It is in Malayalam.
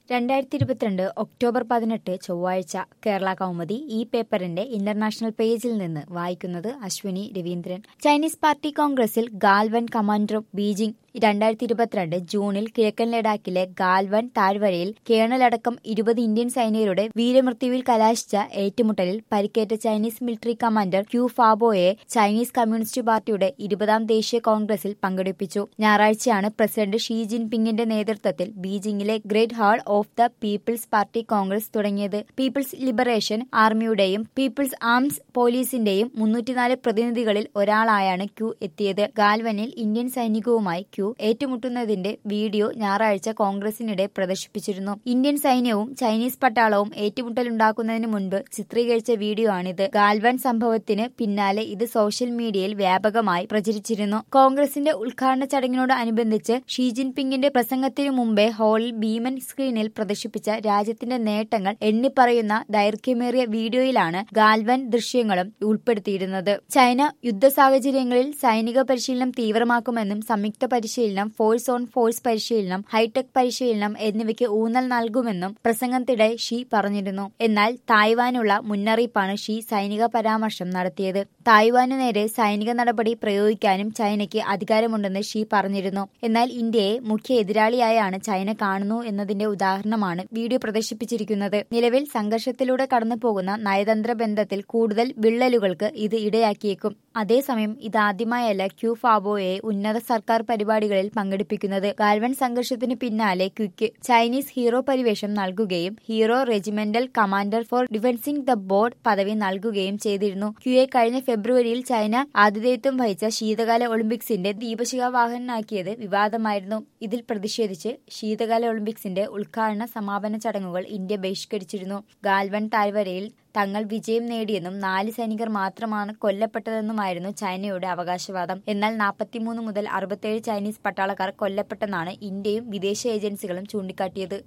രണ്ടായിരത്തി ഇരുപത്തിരണ്ട് ഒക്ടോബർ പതിനെട്ട് ചൊവ്വാഴ്ച കേരള കൗമുദി ഈ പേപ്പറിന്റെ ഇന്റർനാഷണൽ പേജിൽ നിന്ന് വായിക്കുന്നത് അശ്വിനി രവീന്ദ്രൻ ചൈനീസ് പാർട്ടി കോൺഗ്രസിൽ ഗാൽവൻ കമാൻഡറും ബീജിംഗ് രണ്ടായിരത്തി ഇരുപത്തിരണ്ട് ജൂണിൽ കിഴക്കൻ ലഡാക്കിലെ ഗാൽവൻ താഴ്വരയിൽ കേണലടക്കം ഇരുപത് ഇന്ത്യൻ സൈനികരുടെ വീരമൃത്യുവിൽ കലാശിച്ച ഏറ്റുമുട്ടലിൽ പരിക്കേറ്റ ചൈനീസ് മിലിറ്ററി കമാൻഡർ ക്യു ഫാബോയെ ചൈനീസ് കമ്മ്യൂണിസ്റ്റ് പാർട്ടിയുടെ ഇരുപതാം ദേശീയ കോൺഗ്രസിൽ പങ്കെടുപ്പിച്ചു ഞായറാഴ്ചയാണ് പ്രസിഡന്റ് ഷീ ജിൻപിങ്ങിന്റെ നേതൃത്വത്തിൽ ബീജിംഗിലെ great hall of the people's party congress തുടങ്ങിയത് പീപ്പിൾസ് ലിബറേഷൻ ആർമിയുടെയും പീപ്പിൾസ് ആംസ് പോലീസിന്റെയും മുന്നൂറ്റിനാല് പ്രതിനിധികളിൽ ഒരാളായാണ് ക്യു എത്തിയത് ഗാൽവനിൽ ഇന്ത്യൻ സൈനികവുമായി ക്യു ഏറ്റുമുട്ടുന്നതിന്റെ വീഡിയോ ഞായറാഴ്ച കോൺഗ്രസിനിടെ പ്രദർശിപ്പിച്ചിരുന്നു ഇന്ത്യൻ സൈന്യവും ചൈനീസ് പട്ടാളവും ഏറ്റുമുട്ടലുണ്ടാക്കുന്നതിന് മുൻപ് ചിത്രീകരിച്ച വീഡിയോ ആണിത് ഗാൽവൻ സംഭവത്തിന് പിന്നാലെ ഇത് സോഷ്യൽ മീഡിയയിൽ വ്യാപകമായി പ്രചരിച്ചിരുന്നു കോൺഗ്രസിന്റെ ഉദ്ഘാടന ചടങ്ങിനോട് അനുബന്ധിച്ച് ഷീ ജിൻപിങ്ങിന്റെ പ്രസംഗത്തിനു മുമ്പേ ഹാളിൽ ഭീമൻ സ്ക്രീനിൽ പ്രദർശിപ്പിച്ച രാജ്യത്തിന്റെ നേട്ടങ്ങൾ എണ്ണിപ്പറയുന്ന ദൈർഘ്യമേറിയ വീഡിയോയിലാണ് ഗാൽവൻ ദൃശ്യങ്ങളും ഉൾപ്പെടുത്തിയിരുന്നത് ചൈന യുദ്ധ സാഹചര്യങ്ങളിൽ സൈനിക പരിശീലനം തീവ്രമാക്കുമെന്നും സംയുക്ത പരിശീലനം ഫോഴ്സ് ഓൺ ഫോഴ്സ് പരിശീലനം ഹൈടെക് പരിശീലനം എന്നിവയ്ക്ക് ഊന്നൽ നൽകുമെന്നും പ്രസംഗത്തിടെ ഷീ പറഞ്ഞിരുന്നു എന്നാൽ തായ്വാനുള്ള മുന്നറിയിപ്പാണ് ഷീ സൈനിക പരാമർശം നടത്തിയത് തായ്വാനു നേരെ സൈനിക നടപടി പ്രയോഗിക്കാനും ചൈനയ്ക്ക് അധികാരമുണ്ടെന്ന് ഷീ പറഞ്ഞിരുന്നു എന്നാൽ ഇന്ത്യയെ മുഖ്യ എതിരാളിയായാണ് ചൈന കാണുന്നു എന്നതിന്റെ ഉദാഹരണമാണ് വീഡിയോ പ്രദർശിപ്പിച്ചിരിക്കുന്നത് നിലവിൽ സംഘർഷത്തിലൂടെ കടന്നുപോകുന്ന നയതന്ത്ര ബന്ധത്തിൽ കൂടുതൽ വിള്ളലുകൾക്ക് ഇത് ഇടയാക്കിയേക്കും അതേസമയം ഇതാദ്യമായല്ല ക്യു ഫാബോയെ ഉന്നത സർക്കാർ പരിപാടികളിൽ പങ്കെടുപ്പിക്കുന്നത് ഗാൽവൻ സംഘർഷത്തിന് പിന്നാലെ ക്യുക്ക് ചൈനീസ് ഹീറോ പരിവേഷം നൽകുകയും hero regimental commander for defencing the board പദവി നൽകുകയും ചെയ്തിരുന്നു ക്യുയെ കഴിഞ്ഞ ഫെബ്രുവരിയിൽ ചൈന ആതിഥേയത്വം വഹിച്ച ശീതകാല ഒളിമ്പിക്സിന്റെ ദീപശിഖ വാഹനനാക്കിയത് വിവാദമായിരുന്നു ഇതിൽ പ്രതിഷേധിച്ച് ശീതകാല ഒളിമ്പിക്സിന്റെ ഉദ്ഘാടന സമാപന ചടങ്ങുകൾ ഇന്ത്യ ബഹിഷ്കരിച്ചിരുന്നു ഗാൽവൻ താഴ്വരയിൽ തങ്ങൾ വിജയം നേടിയെന്നും നാല് സൈനികർ മാത്രമാണ് കൊല്ലപ്പെട്ടതെന്നുമായിരുന്നു ചൈനയുടെ അവകാശവാദം എന്നാൽ നാൽപ്പത്തിമൂന്ന് മുതൽ അറുപത്തേഴ് ചൈനീസ് പട്ടാളക്കാർ കൊല്ലപ്പെട്ടെന്നാണ് ഇന്ത്യയും വിദേശ ഏജൻസികളും ചൂണ്ടിക്കാട്ടിയത്